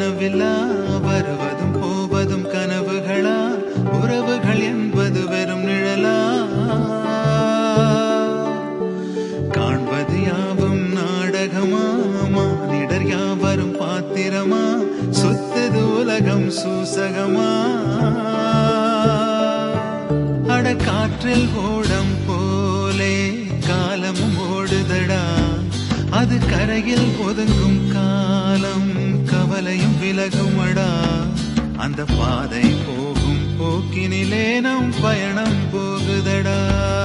வானவில்லா வருவதும் போவதும் கனவுகளா உறவுகள் என்பது வெறும் நிழலா காண்பது யாவும் நாடகமா மானிடர் யாவரும் பாத்திரமா சுத்தது உலகம் சூசகமா அட காற்றில் ஓடம் போலே காலமும் ஓடுதடா அது கரையில் ஒதுங்கும் காலம் கவலையும் விலகுமடா அந்த பாதை போகும் போக்கினிலே நம் பயணம் போகுதடா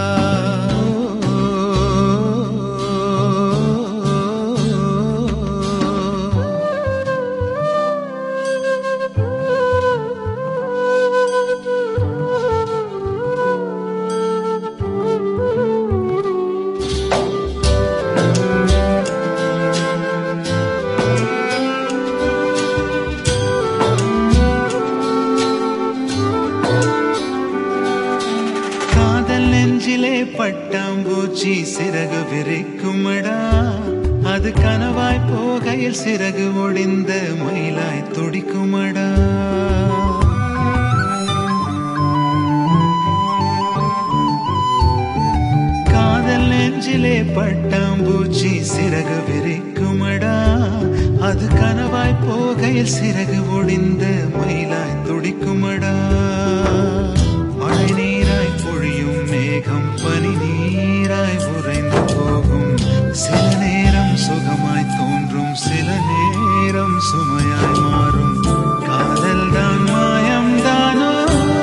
காதல் நெஞ்சிலே பட்டாம்பூச்சி சிறகு விரிக்குமடா அது கனவாய் போகையில் சிறகு ஒடிந்த மயிலாய் துடிக்குமடா காதல் நெஞ்சிலே பட்டாம்பூச்சி சிறகு விரிக்குமடா அது கனவாய் போகையில் சிறகு ஒடிந்த மயிலாய் துடிக்குமடா மழை நீராய் பொழியும் மேகம் பனி நீராய் உறைந்து போகும் சில நேரம் சுகமாய் தோன்றும் சில நேரம் சுமையாய் மாறும் காதல் தான் மாயம் தானோ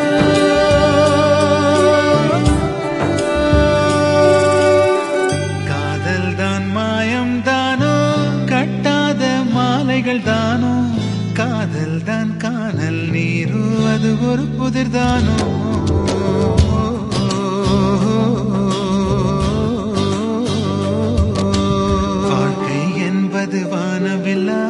காதல் தான் மாயம் தானோ கட்டாத மாலைகள் தானோ காதல் தான் காணல் நீரு அது ஒரு புதிர் தானோ வாழ்க்கை என்பது வானவில்லா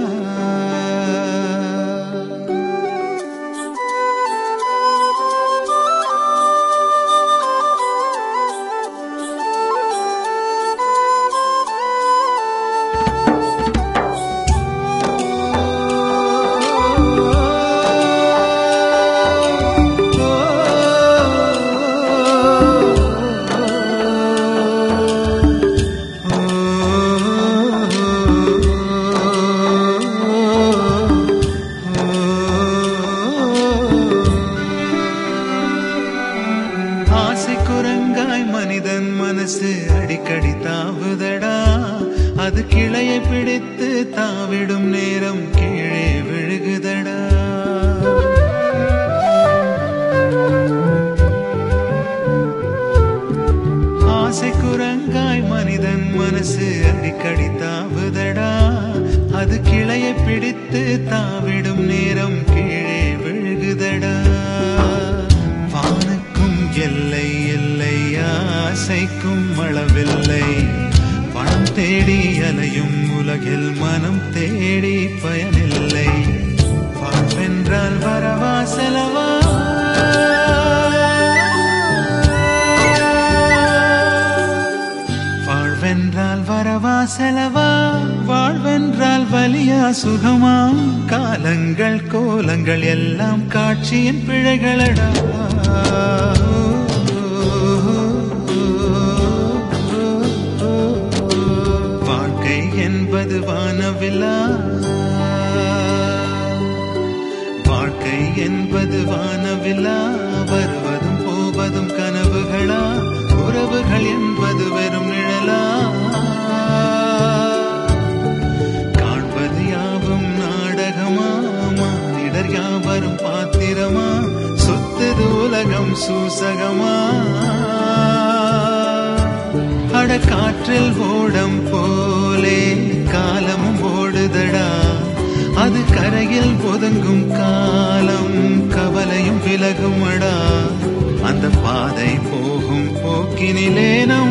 ஆசை குரங்காய் மனிதன் மனசு அடிக்கடி தாவுதடா அது கிளையை பிடித்து தாவிடும் நேரம் கீழே விழுகுதடா ஆசை குரங்காய் மனிதன் மனசு அடிக்கடி தாவுதடா அது கிளையை பிடித்து தாவிடும் நேரம் கீழே விழுகுதடா வானுக்கும் எல்லை எல்லை ஆசைக்கும் அளவில்லை பணம் தேடி அலையும் உலகில் மனம் தேடி பயனில்லை வாழ்வென்றால் வரவா செலவா வாழ்வென்றால் வரவா செலவா வாழ்வென்றால் வலியா சுகமா காலங்கள் கோலங்கள் எல்லாம் காட்சியின் பிழைகளடா வாழ்க்கை என்பது வானவில்லா வாழ்க்கை என்பது வானவில்லா வருவதும் போவதும் கனவுகளா உறவுகள் என்பது வெறும் நிழலா காண்பது யாவும் நாடகமா மானிடர் யாவரும் பாத்திரமா சுத்தது உலகம் சூசகமா அட காற்றில் ஓடம் போலே காலமும் ஓடுதடா அது கரையில் ஒதுங்கும் காலம் கவலையும் விலகுமடா அந்த பாதை போகும் போக்கினிலே நம்